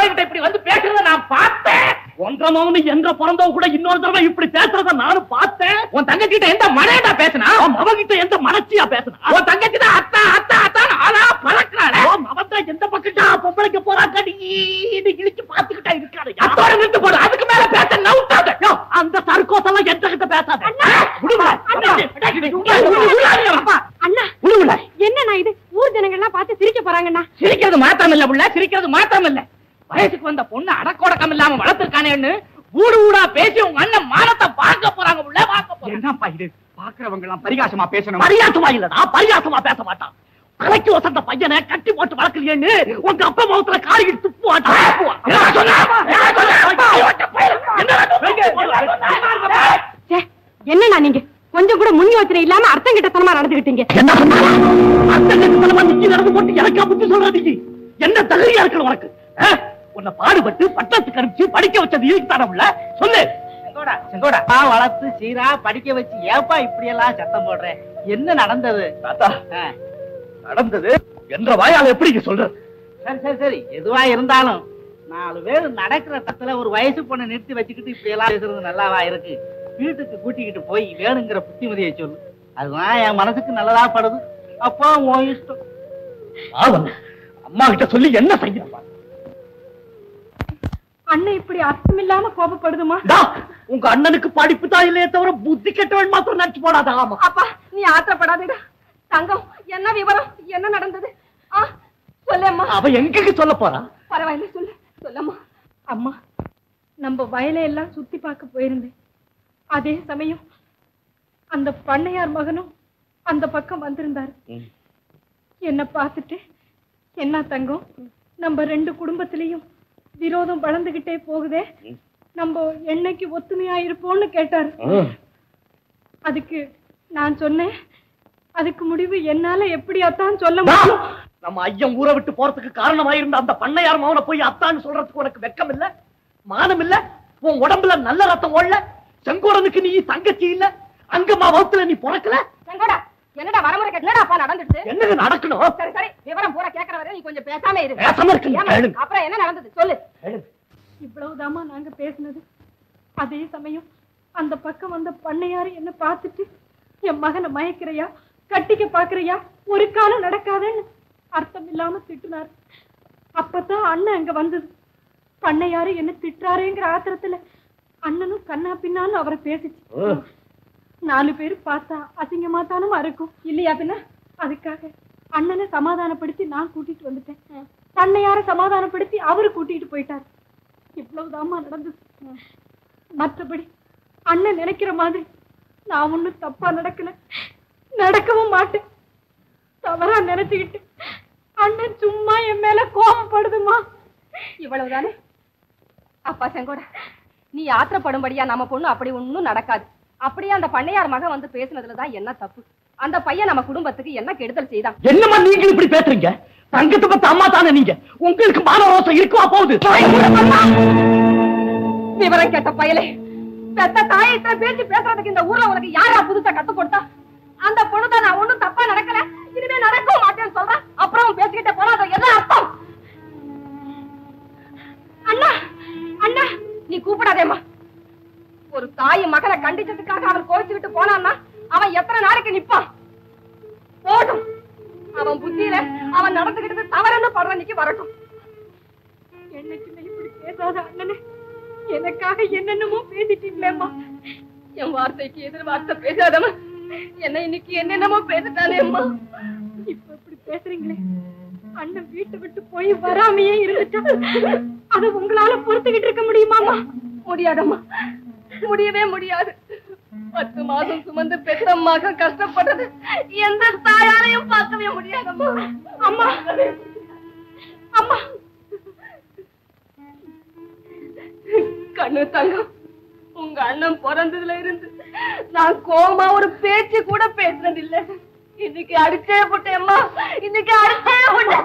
அவன்கிட்ட இப்படி வந்து பேசுறத நான் பார்த்தேன் ஒன்றரை மகனு என்ற பிறந்தவ கூட இன்னொரு தடவை இப்படி பேசுறத நானும் பார்த்தேன் உன் தங்கச்சி கிட்ட எந்த மனையடா பேசினா அவகிட்ட எந்த மனச்சியா பேசுனா உன் தங்கச்சி தான் அத்தா அத்தா அத்தான் ஆனா பழக்கிறாளே அவன் தான் எந்த பக்கத்தா பொம்பளைக்கு போறா கடி இழிச்சு பாத்துக்கிட்டா இருக்காரு அத்தோட நிறுத்து போடு அதுக்கு மேல பேச நவுத்தாத யோ, அந்த சர்க்கோசெல்லாம் எந்த கிட்ட பேசாத விடுமா அண்ணா உழுவுல என்னண்ணா இது ஊர் ஜனங்கள்லாம் பார்த்து சிரிக்க போறாங்கண்ணா சிரிக்கிறது மாத்திரம் இல்ல புள்ள சிரிக்கிறது மாத்திரம் இல்ல வயசுக்கு வந்த பொண்ணு அடக்கோடக்கம் இல்லாம வளர்த்திருக்கானேன்னு ஊடு ஊடா பேசி உங்க அண்ணன் மானத்தை பார்க்க போறாங்க புள்ள பார்க்க போறாங்க என்னப்பா இது பாக்குறவங்க எல்லாம் பரிகாசமா பேசணும் பரியாசமா இல்லடா பரியாசமா பேச மாட்டான் தலைக்கு வசந்த பையனை கட்டி போட்டு வளர்க்கலையேன்னு உங்க அப்பா முகத்துல காரி துப்புவாட்டா என்ன சொன்ன? என்ன சொன்ன? ச்சே, என்னண்ணா நீங்க கொஞ்சம் கூட முன் யோசனை இல்லாம அர்த்தம் கிட்டத்தனமா நடந்துகிட்டீங்க என்ன சொன்னா அந்த கட்டத்தனமா நிக்கி நடந்து போட்டு எனக்கா புத்தி சொல்ற நீ என்ன தகுதியா இருக்கணும் உனக்கு ஆ? உன்னை பாடுபட்டு பட்டத்துக்கு அனுப்பிச்சு படிக்க வச்சது இதுக்கு உள்ள சொல்லு செங்கோடா செங்கோடா நான் வளர்த்து சீரா படிக்க வச்சு ஏப்பா இப்படி எல்லாம் சத்தம் போடுற என்ன நடந்தது தாத்தா ஆ, நடந்தது என்ற வாயால எப்படி நீ சொல்றது சரி சரி சரி எதுவா இருந்தாலும் நாலு பேர் நடக்கிற தத்துல ஒரு வயசு பொண்ணை நிறுத்தி வச்சுக்கிட்டு இப்படி எல்லாம் பேசுறது நல்லாவா இருக்கு வீட்டுக்கு கூட்டிக்கிட்டு போய் வேணுங்கிற புத்திமதியை சொல்லு அதுதான் என் மனசுக்கு நல்லதா படுது அப்போ உன் இஷ்டம் ஆவன் அம்மா கிட்ட சொல்லி என்ன செய்யணும் அண்ணன் இப்படி அர்த்தம் இல்லாம கோபப்படுதுமா டா, உங்க அண்ணனுக்கு படிப்பு தான் இல்லையே தவிர புத்தி கெட்டவன் மாத்திரம் நினைச்சு போடாத ஆமா அப்பா நீ ஆத்திரப்படாதடா தங்கம் என்ன விவரம் என்ன நடந்தது ஆ சொல்லேம்மா அவ எங்க சொல்ல போறா பரவாயில்ல சொல்லு சொல்லம்மா அம்மா நம்ம வயலை எல்லாம் சுத்தி பார்க்க போயிருந்தேன் அதே சமயம் அந்த பண்ணையார் மகனும் அந்த பக்கம் வந்திருந்தாரு என்ன பார்த்துட்டு என்ன தங்கம் நம்ம ரெண்டு குடும்பத்திலையும் விரோதம் வளர்ந்துகிட்டே போகுதே நம்ம என்னைக்கு ஒத்துமையா இருப்போம்னு கேட்டாரு அதுக்கு நான் சொன்னேன் அதுக்கு முடிவு என்னால எப்படியாத்தான் சொல்ல டா, முடியும் நம்ம ஐயன் ஊரை விட்டு போறதுக்கு காரணமாயிருந்த அந்த பண்ணையார் மகனை போய் அத்தான்னு சொல்றதுக்கு உனக்கு வெக்கம் இல்ல மானம் இல்ல உன் உடம்புல நல்ல ரத்தம் ஓடல செங்கோடனுக்கு நீ தங்கச்சி இல்ல அங்கம்மா வகுத்துல நீ பிறக்கல செங்கோடா என்னடா வரமுறை என்னடாப்பா நடந்துச்சு என்னது நடக்கணும் சரி சரி விவரம் பூரா கேக்குற வரை நீ கொஞ்சம் பேசாம இரு பேசாம இருக்கு, ஏம்மா, கேளுங்க. அப்புறம் என்ன நடந்தது சொல்லு கேளுங்க. இவ்வளவுதாம்மா நாங்க பேசினது அதே சமயம் அந்த பக்கம் வந்த பண்ணையாரு என்ன பார்த்துட்டு என் மகனை மயக்கிறையா கட்டிக்க பாக்குறியா ஒரு காலம் நடக்காதேன்னு அர்த்தம் இல்லாம திட்டுனாரு அப்பதான் அண்ணன் அங்க வந்தது பண்ணையாரு என்ன திட்டுறாருங்கிற ஆத்திரத்துல அண்ணனும் கண்ணா பின்னான்னு அவரை பேசிச்சு நாலு பேர் பார்த்தா அசிங்கமா தானமா இருக்கும் இல்லையா பின்ன அதுக்காக அண்ணனை சமாதானப்படுத்தி நான் கூட்டிட்டு வந்துட்டேன் பண்ணையார சமாதானப்படுத்தி அவரு கூட்டிட்டு போயிட்டார் இவ்வளவுதாம்மா நடந்தது மற்றபடி அண்ணன் நினைக்கிற மாதிரி நான் ஒண்ணும் தப்பா நடக்கல நடக்கவும் மாட்டேன் தவறா நினைச்சுக்கிட்டு அண்ணன் சும்மா என் மேல கோபப்படுதுமா இவ்வளவுதானே அப்பா செங்கோடா நீ ஆத்திரப்படும்படியா நம்ம பொண்ணு அப்படி ஒண்ணும் நடக்காது அப்படியே அந்த பண்ணையார் மகன் வந்து பேசுனதுல தான் என்ன தப்பு அந்த பையன் நம்ம குடும்பத்துக்கு என்ன கெடுதல் செய்தான் என்னம்மா நீங்க இப்படி பேசுறீங்க தங்கத்தை பத்த அம்மா தானே நீங்க உங்களுக்கு மான ரோசம் இருக்குவா போகுது விவரம் கேட்ட பயலே பெத்த தாயை இத்தனை பேச்சு பேசுறதுக்கு இந்த ஊர்ல உனக்கு யாரா புதுசா கத்து கொடுத்தா அந்த பொண்ணு தான் நான் ஒண்ணும் தப்பா நடக்கல இனிமே நடக்கவும் மாட்டேன்னு சொல்றேன் அப்புறம் பேசிக்கிட்டே போனா அது என்ன அர்த்தம் அண்ணா அண்ணா நீ கூப்பிடாதேம்மா ஒரு தாய் மகனை கண்டிச்சதுக்காக அவன் கோச்சுக்கிட்டு போனான்னா அவன் எத்தனை நாளைக்கு நிப்பான் போடும் அவன் புத்தியில அவன் நடந்துகிட்டது தவறுன்னு படுற நிக்கி வரட்டும் என்னைக்குமே இப்படி பேசாத அண்ணனே எனக்காக என்னென்னமோ பேசிட்டீங்களேம்மா என் வார்த்தைக்கு எதிர் வார்த்தை பேசாதவன் என்ன இன்னைக்கு என்னென்னமோ பேசிட்டானேம்மா இப்ப இப்படி பேசுறீங்களே அண்ணன் வீட்டை விட்டு போய் வராமையே இருந்துட்டா அது உங்களால பொறுத்துக்கிட்டு இருக்க முடியுமாமா முடியாதம்மா முடியவே முடியாது பத்து மாசம் சுமந்து பெற்ற மகன் கஷ்டப்பட்டது எந்த தாயாலையும் பார்க்கவே முடியாதம்மா அம்மா அம்மா கண்ணு தங்கம் உங்க அண்ணன் பிறந்ததுல இருந்து நான் கோமா ஒரு பேச்சு கூட பேசுனது இல்ல இன்னைக்கு அடிச்சே போட்டேம்மா இன்னைக்கு அடிச்சே போட்டேன்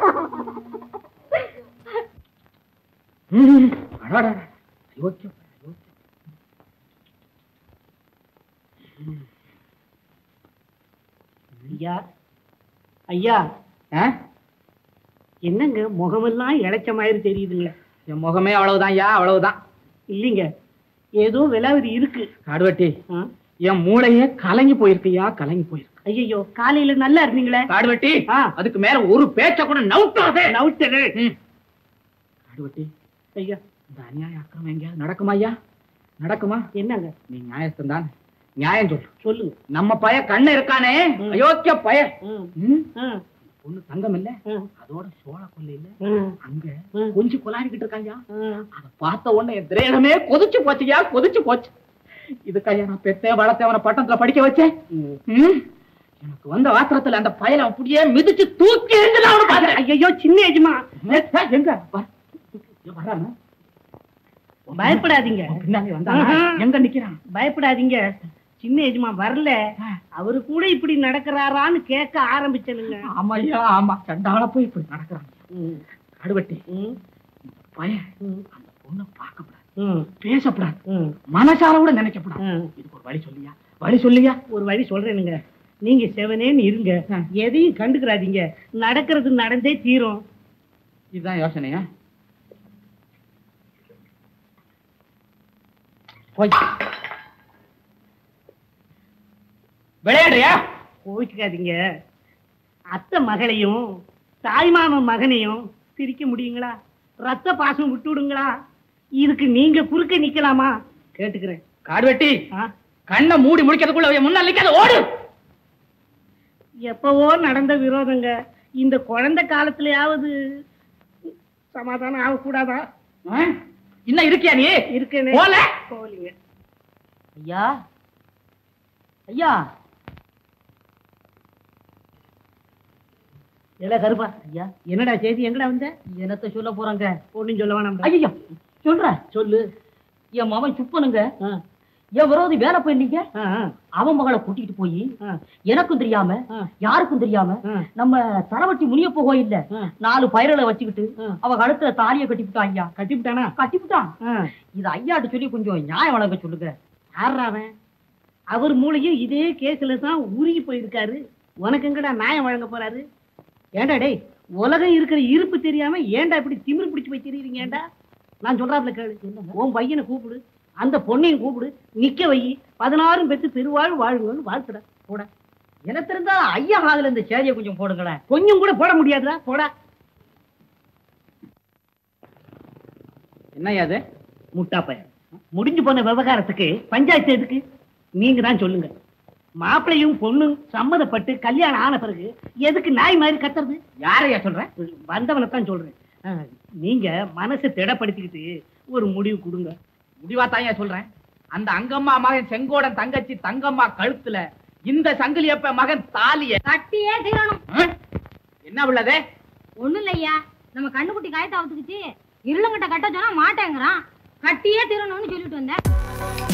ஐயா ஐயா என்னங்க முகமெல்லாம் இழைச்ச மாதிரி தெரியுதுங்க என் முகமே அவ்வளவுதான் ஐயா அவ்வளவுதான் இல்லைங்க ஏதோ விலாவரி இருக்கு காடுவெட்டி என் மூளையே கலங்கி போயிருக்குயா கலங்கி போயிருக்கு ஐயோ காலையில நல்லா இருந்தீங்களே காடுவெட்டி ஆ. அதுக்கு மேல ஒரு பேச்ச கூட நவுட்டாதே நவுட்டரு காடுவெட்டி ஐயா இந்த அநியாய அக்கிரமம் எங்கேயாவது நடக்குமா ஐயா நடக்குமா என்னங்க நீ நியாயஸ்தான் தான் நியாயம் சொல்லு சொல்லுங்க நம்ம பய கண்ணு இருக்கானே ம். அயோக்கிய பய ம், ம்? ம், பொண்ணு தங்கம் இல்ல ம், அதோட சோழ கொல்ல இல்ல ம், அங்க ம். கொஞ்சம் கொலாடிக்கிட்டு இருக்காயா ம். அத பார்த்த உடனே என் திரேகமே கொதிச்சு போச்சுயா கொதிச்சு போச்சு இதுக்கையா நான் பெத்தே வளர்த்தே அவனை பட்டணத்துல படிக்க வச்சேன் ம். ம்? எனக்கு வந்த ஆத்திரத்துல அந்த பயலை அப்படியே மிதிச்சு தூக்கி எறிஞ்சுதான் அவனை பார்த்தேன். ஐயோ சின்ன எஜமா ஏய், எங்க வா. இங்க வர்றானா? பயப்படாதீங்க அவன் பின்னாலே வந்தானா? ஆஹா. எங்க நிக்கிறான் பயப்படாதீங்க சின்ன எஜமா வரல அவரு கூட இப்படி நடக்கிறாரான்னு கேட்க ஆரம்பிச்சனுங்க ஆமாய்யா ஆமா சண்டால போய் இப்படி நடக்கிறான் ம், கடுவட்டி ம், பையன் ம், அந்த பொண்ணை பார்க்கப்படாது ம், பேசப்படாது ம், மனசார கூட நினைக்கப்படாது ம். இதுக்கு ஒரு வழி சொல்லியா வழி சொல்லியா ஒரு வழி சொல்றேனுங்க நீங்க செவனேன்னு இருங்க ஆ. எதையும் கண்டுக்கிறாதீங்க நடக்கிறது நடந்தே தீரும் இதுதான் யோசனையா போய் விளையாடுறியா கோவிச்சுக்காதீங்க அத்தை மகளையும் தாய்மாமன் மகனையும் பிரிக்க முடியுங்களா ரத்த பாசம் விட்டு விடுங்களா இதுக்கு நீங்க குறுக்க நிக்கலாமா கேட்டுக்கிறேன் காடு வெட்டி ஆ? கண்ணை மூடி முடிக்கிறதுக்குள்ள முன்னாள் நிக்காத ஓடு எப்பவோ நடந்த விரோதங்க இந்த குழந்தை காலத்துலயாவது சமாதானம் ஆகக்கூடாதா ஆ? இன்னும் இருக்கியா நீ இருக்கேனே போல போகலீங்க ஐயா ஐயா எல கருப்பா ஐயா என்னடா செய்தி எங்கடா வந்த என்னத்த சொல்ல போறாங்க ஒண்ணும் சொல்ல வேணாம் ஐயா சொல்றேன் சொல்லு என் மகன் சுப்பனுங்க ஆ, என் விரோதி வேலை போயிருந்தீங்க ஆ, ஆ, அவன் மகளை கூட்டிட்டு போய் ஆ, எனக்கும் தெரியாம ஆ. யாருக்கும் தெரியாம ஆ, நம்ம தரவட்டி முனியப்ப கோயில்ல ஆ. நாலு பயிர்களை வச்சுக்கிட்டு ஆ. அவ கழுத்துல தாலிய கட்டிவிட்டான் ஐயா கட்டிவிட்டானா கட்டிவிட்டான் ஆ, இது ஐயாட்ட சொல்லி கொஞ்சம் நியாயம் வழங்க சொல்லுங்க யார்றா அவன் அவர் மூளையும் இதே கேஸ்ல தான் உருகி போயிருக்காரு உனக்கு எங்கடா நியாயம் வழங்க போறாரு ஏன்டா டேய் உலகம் இருக்கிற இருப்பு தெரியாம ஏன்டா இப்படி திமிரு பிடிச்சு போய் தெரியுறீங்க ஏன்டா நான் சொல்றாப்புல கேளு உன் பையனை கூப்பிடு அந்த பொண்ணையும் கூப்பிடு நிக்க வை பதினாறும் பெத்து பெருவாழ் வாழுங்கன்னு வாழ்த்துடா போட எனக்கு தெரிந்தா ஐயா காதுல இந்த சேதியை கொஞ்சம் போடுங்களேன் கொஞ்சம் கூட போட முடியாதுடா போடா என்னய்யா அது முட்டா பையன் முடிஞ்சு போன விவகாரத்துக்கு பஞ்சாயத்து எதுக்கு நீங்க தான் சொல்லுங்க மாப்பிள்ளையும் பொண்ணும் சம்மதப்பட்டு கல்யாணம் ஆன பிறகு எதுக்கு நாய் மாதிரி கத்துறது யாரையா சொல்றேன் வந்தவனை தான் சொல்றேன் ஆ, நீங்க மனசை திடப்படுத்திக்கிட்டு ஒரு முடிவு கொடுங்க முடிவா தாயா சொல்றேன் அந்த அங்கம்மா மகன் செங்கோடன் தங்கச்சி தங்கம்மா கழுத்துல இந்த சங்கிலியப்ப மகன் தாலிய கட்டியே தீரணும் ஆ? என்ன உள்ளதே ஒண்ணும் இல்லையா நம்ம கண்ணுக்குட்டி காயத்தை அவுத்துக்குச்சு இருளுங்கிட்ட கட்ட சொன்னா மாட்டேங்கிறான் கட்டியே தீரணும்னு சொல்லிட்டு வந்தேன்